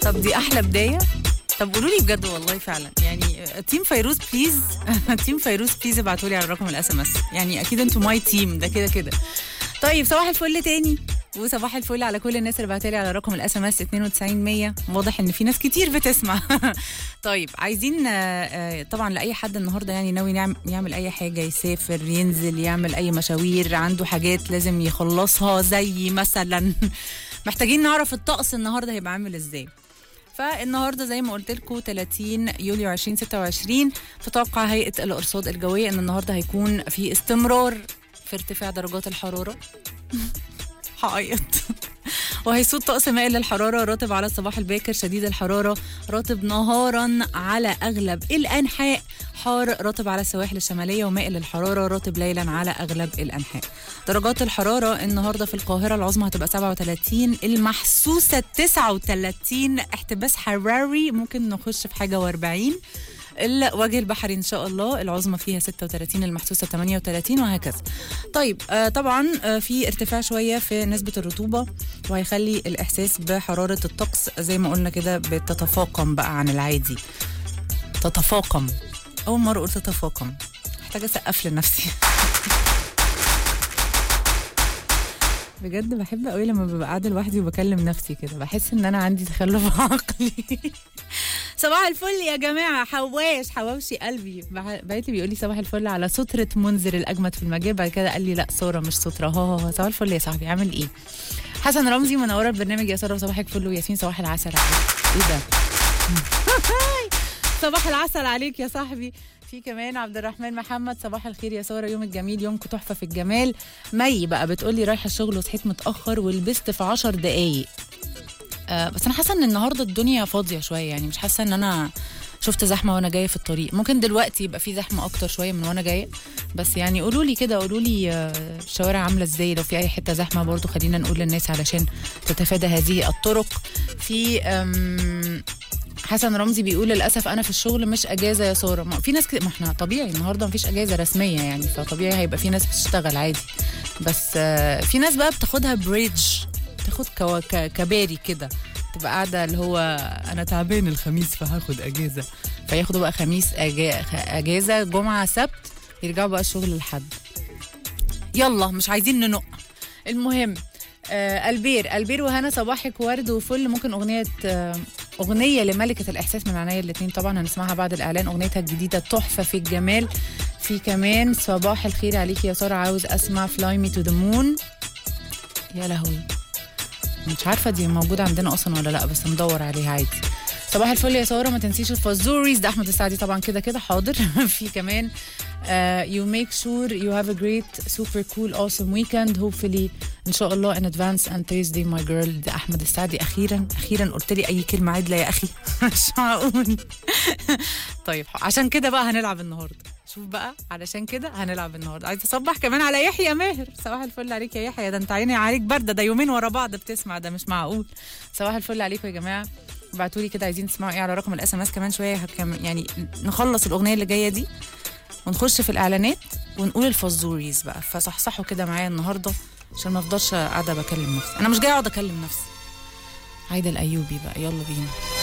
طب دي احلى بدايه طب قولوا لي بجد والله فعلا يعني تيم فيروز بليز تيم فيروز بليز ابعتوا لي على رقم الاس ام اس يعني اكيد انتوا ماي تيم ده كده كده طيب صباح الفل تاني وصباح الفل على كل الناس اللي بعتالي على رقم الاس ام اس 92100 واضح ان في ناس كتير بتسمع طيب عايزين آه، آه، طبعا لاي حد النهارده يعني ناوي نعم- يعمل اي حاجه يسافر ينزل يعمل اي مشاوير عنده حاجات لازم يخلصها زي مثلا محتاجين نعرف الطقس النهارده هيبقى عامل ازاي فالنهارده زي ما قلت لكم 30 يوليو 2026 تتوقع هيئه الارصاد الجويه ان النهارده هيكون في استمرار في ارتفاع درجات الحراره هعيط وهيسود طقس مائل للحرارة راتب على الصباح الباكر شديد الحرارة راتب نهارا على أغلب الأنحاء حار راتب على السواحل الشمالية ومائل للحرارة راتب ليلا على أغلب الأنحاء درجات الحرارة النهاردة في القاهرة العظمى هتبقى 37 المحسوسة 39 احتباس حراري ممكن نخش في حاجة و40 الوجه البحري ان شاء الله العظمى فيها 36 المحسوسه 38 وهكذا طيب آه طبعا آه في ارتفاع شويه في نسبه الرطوبه وهيخلي الاحساس بحراره الطقس زي ما قلنا كده بتتفاقم بقى عن العادي تتفاقم اول مره قلت تتفاقم محتاجه اسقف لنفسي بجد بحب قوي لما ببقى قاعده لوحدي وبكلم نفسي كده بحس ان انا عندي تخلف عقلي صباح الفل يا جماعه حواش حواوشي قلبي بع- بعت لي بيقول لي صباح الفل على ستره منذر الاجمد في المجال بعد كده قال لي لا ساره مش ستره ها ها ها صباح الفل يا صاحبي عامل ايه حسن رمزي منوره البرنامج يا ساره صباحك فل وياسمين صباح العسل عليك ايه ده صباح العسل عليك يا صاحبي في كمان عبد الرحمن محمد صباح الخير يا ساره يومك جميل يومك تحفه في الجمال مي بقى بتقولي رايحه الشغل وصحيت متاخر ولبست في 10 دقايق آه بس انا حاسه ان النهارده الدنيا فاضيه شويه يعني مش حاسه ان انا شفت زحمه وانا جايه في الطريق ممكن دلوقتي يبقى في زحمه اكتر شويه من وانا جايه بس يعني قولوا لي كده قولوا لي آه، الشوارع عامله ازاي لو في اي حته زحمه برضو خلينا نقول للناس علشان تتفادى هذه الطرق في أم، حسن رمزي بيقول للاسف انا في الشغل مش اجازه يا ساره ما في ناس كده ما احنا طبيعي النهارده مفيش اجازه رسميه يعني فطبيعي هيبقى في ناس بتشتغل عادي بس آه، في ناس بقى بتاخدها بريدج تاخد كوا- ك- كباري كده تبقى قاعده اللي هو انا تعبان الخميس فهاخد اجازه فياخدوا بقى خميس أجا- خ- اجازه جمعه سبت يرجعوا بقى الشغل لحد يلا مش عايزين ننق المهم آه البير البير وهنا صباحك ورد وفل ممكن اغنيه آه اغنيه لملكه الاحساس من عينيا الاثنين طبعا هنسمعها بعد الاعلان اغنيتها الجديده تحفه في الجمال في كمان صباح الخير عليك يا ساره عاوز اسمع فلاي مي تو ذا مون يا لهوي مش عارفه دي موجوده عندنا اصلا ولا لا بس ندور عليها عادي صباح الفل يا ساره ما تنسيش الفازوريز ده احمد السعدي طبعا كده كده حاضر في كمان uh, you make sure you have a great super cool awesome weekend hopefully ان شاء الله in advance and Thursday my girl ده احمد السعدي اخيرا اخيرا قلت لي اي كلمه عدله يا اخي مش معقول طيب عشان كده بقى هنلعب النهارده شوف بقى علشان كده هنلعب النهارده عايز اصبح كمان على يحيى ماهر صباح الفل عليك يا يحيى ده انت عيني عليك برده ده يومين ورا بعض بتسمع ده مش معقول صباح الفل عليكم يا جماعه ابعتوا لي كده عايزين تسمعوا ايه على رقم الاس ام اس كمان شويه هكم يعني نخلص الاغنيه اللي جايه دي ونخش في الاعلانات ونقول الفزوريز بقى فصحصحوا كده معايا النهارده عشان ما افضلش قاعده بكلم نفسي انا مش جايه اقعد اكلم نفسي عايده الايوبي بقى يلا بينا